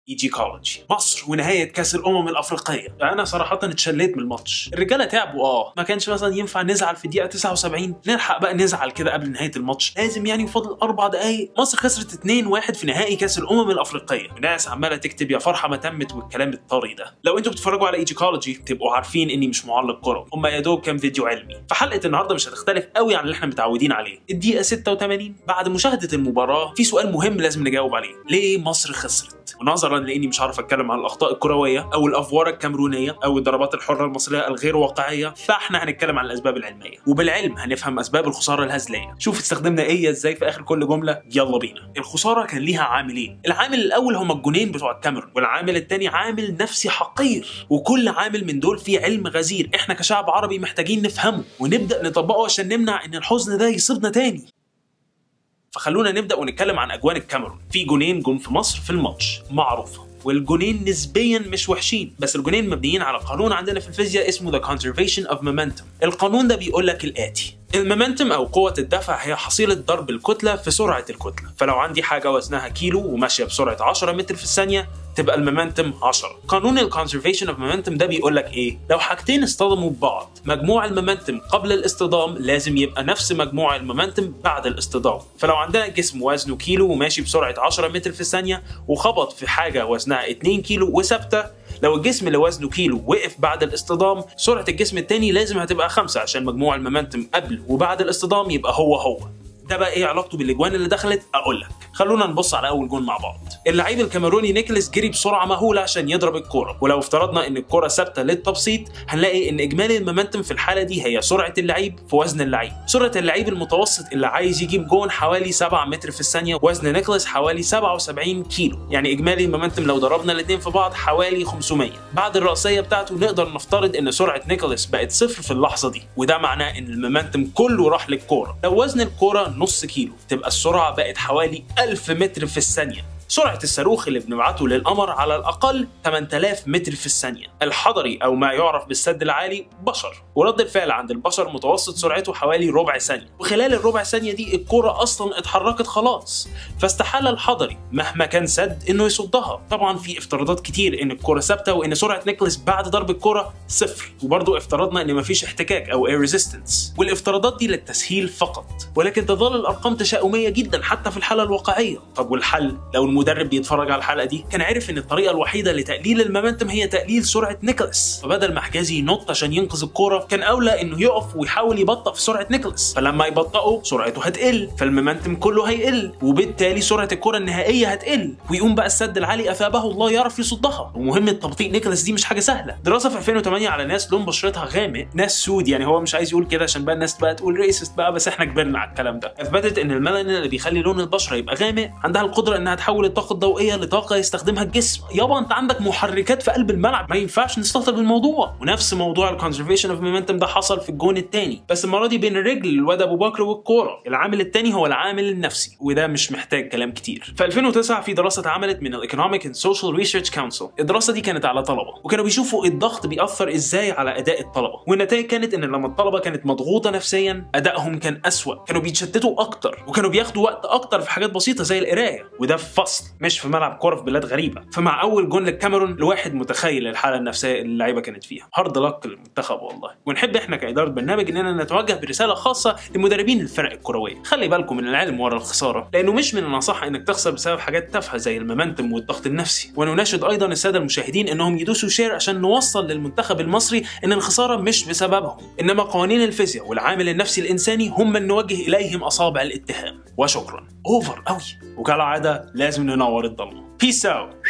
ايجيكولوجي مصر ونهايه كاس الامم الافريقيه انا صراحه اتشليت من الماتش الرجاله تعبوا اه ما كانش مثلا ينفع نزعل في الدقيقه 79 نلحق بقى نزعل كده قبل نهايه الماتش لازم يعني فاضل اربع دقائق مصر خسرت 2-1 في نهائي كاس الامم الافريقيه وناس عماله تكتب يا فرحه ما تمت والكلام الطري ده لو انتوا بتتفرجوا على ايجيكولوجي تبقوا عارفين اني مش معلق كروي هم يا دوب كام فيديو علمي فحلقه النهارده مش هتختلف قوي عن اللي احنا متعودين عليه الدقيقه 86 بعد مشاهده المباراه في سؤال مهم لازم نجاوب عليه ليه مصر خسرت ونظرا لاني مش عارف اتكلم عن الاخطاء الكرويه او الافوار الكامرونيه او الضربات الحره المصريه الغير واقعيه فاحنا هنتكلم عن الاسباب العلميه وبالعلم هنفهم اسباب الخساره الهزليه شوف استخدمنا ايه ازاي في اخر كل جمله يلا بينا الخساره كان ليها عاملين العامل الاول هما الجونين بتوع الكاميرون والعامل الثاني عامل نفسي حقير وكل عامل من دول فيه علم غزير احنا كشعب عربي محتاجين نفهمه ونبدا نطبقه عشان نمنع ان الحزن ده يصيبنا تاني فخلونا نبدا ونتكلم عن اجوان الكاميرون في جونين جم في مصر في الماتش معروفه والجونين نسبيا مش وحشين بس الجونين مبنيين على قانون عندنا في الفيزياء اسمه the conservation of momentum القانون ده بيقول لك الاتي المومنتم او قوه الدفع هي حصيله ضرب الكتله في سرعه الكتله فلو عندي حاجه وزنها كيلو وماشيه بسرعه 10 متر في الثانيه تبقى المومنتم 10 قانون الكونسرفيشن اوف مومنتم ده بيقول لك ايه لو حاجتين اصطدموا ببعض مجموع المومنتم قبل الاصطدام لازم يبقى نفس مجموع المومنتم بعد الاصطدام فلو عندنا جسم وزنه كيلو وماشي بسرعه 10 متر في الثانيه وخبط في حاجه وزنها 2 كيلو وثابته لو الجسم اللي وزنه كيلو وقف بعد الاصطدام سرعه الجسم التاني لازم هتبقى 5 عشان مجموع المومنتم قبل وبعد الاصطدام يبقى هو هو ده بقى ايه علاقته بالاجوان اللي دخلت اقول لك خلونا نبص على اول جون مع بعض اللعيب الكاميروني نيكلاس جري بسرعه مهوله عشان يضرب الكوره ولو افترضنا ان الكوره ثابته للتبسيط هنلاقي ان اجمالي المومنتم في الحاله دي هي سرعه اللعيب في وزن اللعيب سرعه اللعيب المتوسط اللي عايز يجيب جون حوالي 7 متر في الثانيه وزن نيكلاس حوالي 77 كيلو يعني اجمالي المومنتم لو ضربنا الاثنين في بعض حوالي 500 بعد الراسيه بتاعته نقدر نفترض ان سرعه نيكلاس بقت صفر في اللحظه دي وده معناه ان المومنتم كله راح للكوره لو وزن الكوره نص كيلو تبقى السرعه بقت حوالي 1000 متر في الثانيه سرعة الصاروخ اللي بنبعته للقمر على الأقل 8000 متر في الثانية الحضري أو ما يعرف بالسد العالي بشر ورد الفعل عند البشر متوسط سرعته حوالي ربع ثانية وخلال الربع ثانية دي الكرة أصلا اتحركت خلاص فاستحال الحضري مهما كان سد إنه يصدها طبعا في افتراضات كتير إن الكرة ثابتة وإن سرعة نيكلس بعد ضرب الكرة صفر وبرضه افترضنا إن مفيش احتكاك أو air resistance والافتراضات دي للتسهيل فقط ولكن تظل الأرقام تشاؤمية جدا حتى في الحالة الواقعية طب والحل لو المدرب بيتفرج على الحلقه دي كان عارف ان الطريقه الوحيده لتقليل المومنتم هي تقليل سرعه نيكلاس فبدل ما حجازي ينط عشان ينقذ الكوره كان اولى انه يقف ويحاول يبطئ في سرعه نيكلاس فلما يبطئه سرعته هتقل فالمومنتم كله هيقل وبالتالي سرعه الكوره النهائيه هتقل ويقوم بقى السد العالي اثابه الله يعرف يصدها ومهمه تبطيء نيكلاس دي مش حاجه سهله دراسه في 2008 على ناس لون بشرتها غامق ناس سود يعني هو مش عايز يقول كده عشان بقى الناس بقى تقول ريسست بقى بس احنا كبرنا على الكلام ده اثبتت ان الميلانين اللي بيخلي لون البشره يبقى غامق عندها القدره انها تحول الطاقه الضوئيه لطاقه يستخدمها الجسم يابا انت عندك محركات في قلب الملعب ما ينفعش نستهتر بالموضوع ونفس موضوع الكونسرفيشن اوف مومنتم ده حصل في الجون الثاني بس المره دي بين الرجل الواد ابو بكر والكوره العامل الثاني هو العامل النفسي وده مش محتاج كلام كتير في 2009 في دراسه اتعملت من الايكونوميك اند سوشيال ريسيرش كونسل الدراسه دي كانت على طلبه وكانوا بيشوفوا الضغط بيأثر ازاي على اداء الطلبه والنتائج كانت ان لما الطلبه كانت مضغوطه نفسيا ادائهم كان اسوأ كانوا بيتشتتوا اكتر وكانوا بياخدوا وقت اكتر في حاجات بسيطه زي القرايه وده في فصل مش في ملعب كوره في بلاد غريبه فمع اول جون للكاميرون الواحد متخيل الحاله النفسيه اللي اللعيبه كانت فيها هارد لك للمنتخب والله ونحب احنا كاداره برنامج اننا نتوجه برساله خاصه لمدربين الفرق الكرويه خلي بالكم من العلم ورا الخساره لانه مش من النصيحه انك تخسر بسبب حاجات تافهه زي المومنتم والضغط النفسي ونناشد ايضا الساده المشاهدين انهم يدوسوا شير عشان نوصل للمنتخب المصري ان الخساره مش بسببهم انما قوانين الفيزياء والعامل النفسي الانساني هم من نوجه اليهم اصابع الاتهام وشكرا اوفر قوي وكالعاده لازم ننور الضلمه بيس اوت